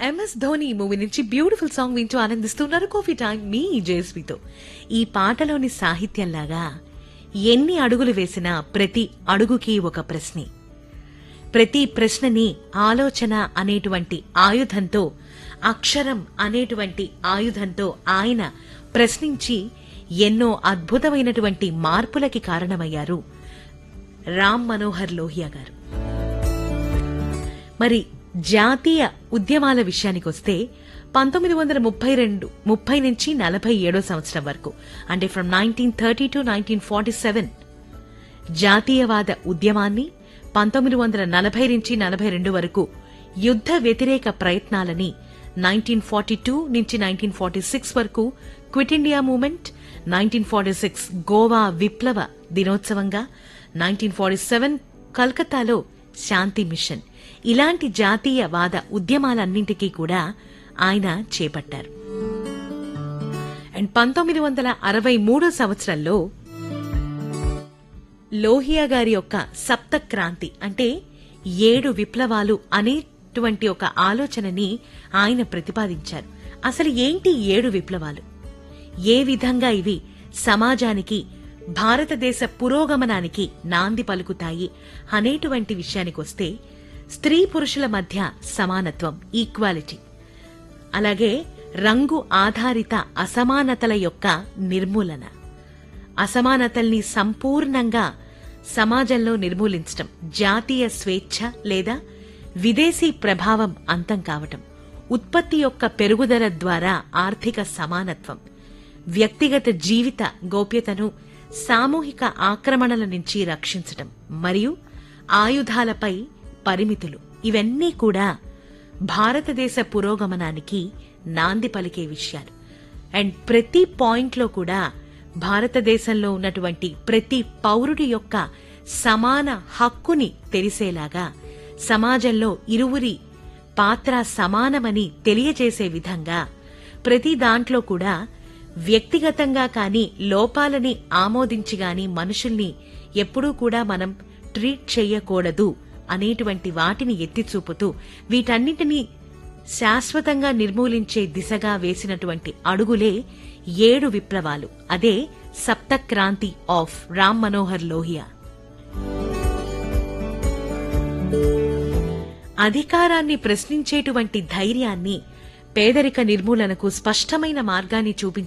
MS Dhoni movie నుంచి beautiful song వింటూ ఆనందిస్తున్నారు కాఫీ టైం మీ జేఎస్బీతో ఈ పాటలోని సాహిత్యంలాగా ఎన్ని అడుగులు వేసినా ప్రతి అడుగుకి ఒక ప్రశ్నే ప్రతి ప్రశ్నని ఆలోచన అనేటువంటి ఆయుధంతో అక్షరం అనేటువంటి ఆయుధంతో ఆయన ప్రశ్నించి ఎన్నో అద్భుతమైనటువంటి మార్పులకి కారణమయ్యారు రామ్ మనోహర్ లోహియా గారు మరి జాతీయ ఉద్యమాల విషయానికొస్తే పంతొమ్మిది వందల ముప్పై రెండు ముప్పై నుంచి నలభై ఏడో సంవత్సరం వరకు అంటే from nineteen thirty to nineteen forty seven జాతీయవాద ఉద్యమాన్ని పంతొమ్మిది వందల నలభై నుంచి నలభై రెండు వరకు యుద్ధ వ్యతిరేక ప్రయత్నాలని నైన్టీన్ ఫార్టీ టూ నుంచి నైన్టీన్ ఫార్టీ సిక్స్ వరకు quit India movement nineteen forty six Goa విప్లవ దినోత్సవంగా నైన్టీన్ ఫార్టీ సెవెన్ కలకత్తాలో శాంతి మిషన్ ఇలాంటి జాతీయవాద ఉద్యమాలన్నింటికీ కూడా ఆయన చేపట్టారు అండ్ పంతొమ్మిది వందల అరవై మూడో సంవత్సరంలో లోహియా గారి యొక్క సప్త క్రాంతి అంటే ఏడు విప్లవాలు అనేటువంటి ఒక ఆలోచనని ఆయన ప్రతిపాదించారు అసలు ఏంటి ఏడు విప్లవాలు ఏ విధంగా ఇవి సమాజానికి భారతదేశ పురోగమనానికి నాంది పలుకుతాయి అనేటువంటి విషయానికొస్తే స్త్రీ పురుషుల మధ్య సమానత్వం ఈక్వాలిటీ అలాగే రంగు ఆధారిత అసమానతల యొక్క నిర్మూలన అసమానతల్ని సంపూర్ణంగా సమాజంలో నిర్మూలించటం జాతీయ స్వేచ్ఛ లేదా విదేశీ ప్రభావం అంతం కావటం ఉత్పత్తి యొక్క పెరుగుదల ద్వారా ఆర్థిక సమానత్వం వ్యక్తిగత జీవిత గోప్యతను సామూహిక ఆక్రమణల నుంచి రక్షించటం మరియు ఆయుధాలపై పరిమితులు ఇవన్నీ కూడా భారతదేశ పురోగమనానికి నాంది పలికే విషయాలు అండ్ ప్రతి పాయింట్లో కూడా భారతదేశంలో ఉన్నటువంటి ప్రతి పౌరుడి యొక్క సమాన హక్కుని తెలిసేలాగా సమాజంలో ఇరువురి పాత్ర సమానమని తెలియజేసే విధంగా ప్రతి దాంట్లో కూడా వ్యక్తిగతంగా కాని లోపాలని ఆమోదించి గాని మనుషుల్ని ఎప్పుడూ కూడా మనం ట్రీట్ చెయ్యకూడదు అనేటువంటి వాటిని ఎత్తి చూపుతూ వీటన్నిటినీ శాశ్వతంగా నిర్మూలించే దిశగా వేసినటువంటి అడుగులే ఏడు విప్లవాలు అదే సప్తక్రాంతి ఆఫ్ రామ్ మనోహర్ లోహియా అధికారాన్ని ప్రశ్నించేటువంటి ధైర్యాన్ని పేదరిక నిర్మూలనకు స్పష్టమైన మార్గాన్ని చూపించే